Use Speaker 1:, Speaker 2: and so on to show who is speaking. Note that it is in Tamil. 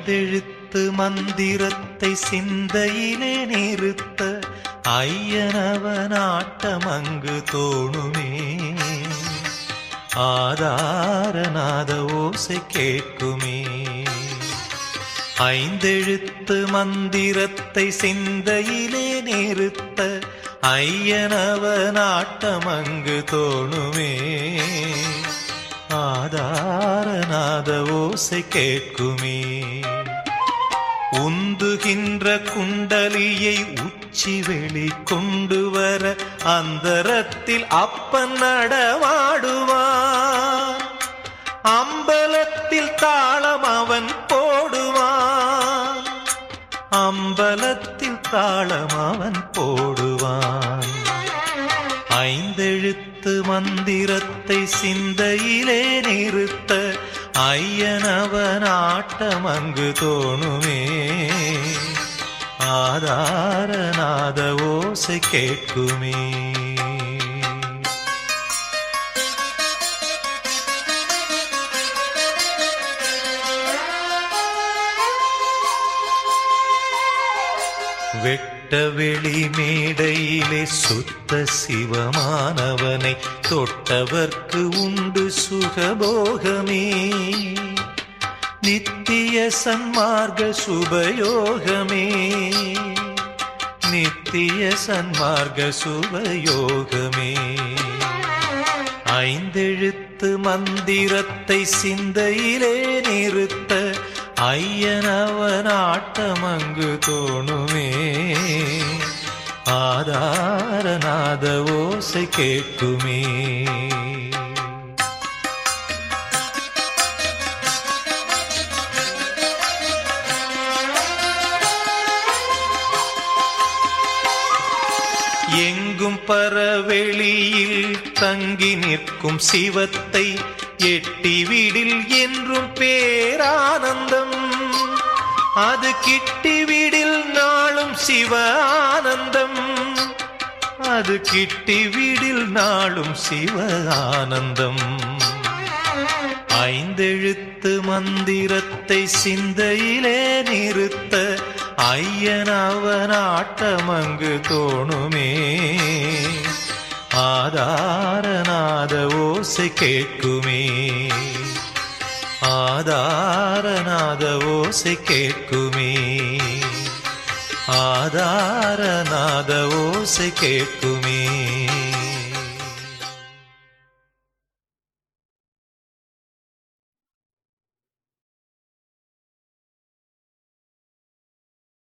Speaker 1: ஐந்தெழுத்து மந்திரத்தை சிந்தையிலே நிறுத்த ஐயனவனாட்டம் அங்கு தோணுமே ஆதாரநாத ஓசை கேட்குமே ஐந்தெழுத்து மந்திரத்தை சிந்தையிலே நிறுத்த ஐயனவனாட்டம் அங்கு தோணுமே ஆதாரநாத ஓசை கேட்குமே உந்துகின்ற குண்டலியை உச்சி வெளி கொண்டு வர அந்தரத்தில் அப்பன் நடமாடுவான் அம்பலத்தில் தாளம் அவன் போடுவான் அம்பலத்தில் தாளம் அவன் போடுவான் ஐந்தெழுத்து மந்திரத்தை சிந்தையிலே நிறுத்த ஐயனவன் ஆட்டம் அங்கு தோணுமே ஆதாரநாத ஓசை கேட்குமே வெட்ட வெளி மேடையிலே சுத்த சிவமானவனை தொட்டவர்க்கு உண்டு சுகபோகமே நித்திய சன்மார்க்க சுபயோகமே நித்திய சன்மார்க்க சுபயோகமே ஐந்தெழுத்து மந்திரத்தை சிந்தையிலே நிறுத்த ஐயனவன் ஆட்டம் அங்கு தோணுமே ஆதாரநாத ஓசை கேட்குமே எங்கும் பரவெளியில் தங்கி நிற்கும் சிவத்தை எட்டி விடில் என்றும் பேரானந்தம் அது கிட்டி விடில் நாளும் சிவ ஆனந்தம் அது கிட்டி விடில் நாளும் சிவ ஆனந்தம் ஐந்தெழுத்து மந்திரத்தை சிந்தையிலே நிறுத்த ஐயனவன் ஆட்டம் அங்கு தோணுமே ஆதாரநாத ஓசை கேட்குமே ஆதாரநாத ஓசை கேட்குமே ஆதாரநாத ஓசை கேட்குமே